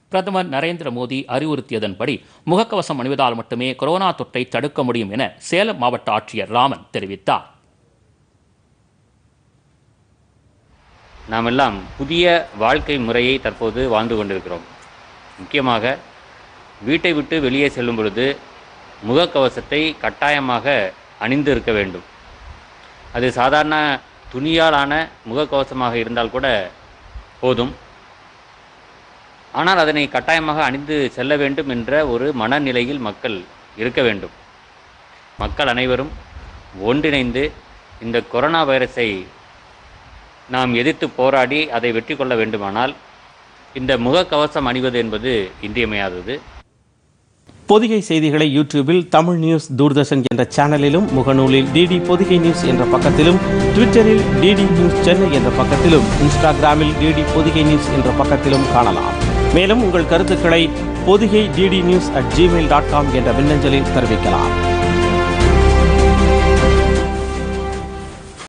பிரதமர் நரேந்திர மோடி அறிவுறுத்தியதன்படி முகக்கவசம் அணிவதால் மட்டுமே கொரோனா தொற்றை தடுக்க முடியும் என சேலம் மாவட்ட ஆட்சியர் ராமன் தெரிவித்தார் நாமெல்லாம் புதிய வாழ்க்கை முறையை தற்போது வாழ்ந்து கொண்டிருக்கிறோம் முக்கியமாக வீட்டை விட்டு வெளியே செல்லும் பொழுது முகக்கவசத்தை கட்டாயமாக அணிந்து இருக்க வேண்டும் அது சாதாரண துணியாலான முகக்கவசமாக இருந்தால் கூட போதும் ஆனால் அதனை கட்டாயமாக அணிந்து செல்ல வேண்டும் என்ற ஒரு மனநிலையில் மக்கள் இருக்க வேண்டும் மக்கள் அனைவரும் ஒன்றிணைந்து இந்த கொரோனா வைரஸை நாம் எதிர்த்து போராடி அதை வெற்றி கொள்ள வேண்டுமானால் இந்த முகக்கவசம் அணிவது என்பது இன்றியமையாதது பொதிகை செய்திகளை யூடியூபில் தமிழ் நியூஸ் தூர்தர்ஷன் என்ற சேனலிலும் முகநூலில் டிடி பொதிகை நியூஸ் என்ற பக்கத்திலும் ட்விட்டரில் டிடி நியூஸ் சென்னை என்ற பக்கத்திலும் இன்ஸ்டாகிராமில் டிடி பொதிகை நியூஸ் என்ற பக்கத்திலும் காணலாம் மேலும் உங்கள் கருத்துக்களை Pothigai DD news at Gmail dot com என்ற மின்னஞ்சலில் தெரிவிக்கலாம்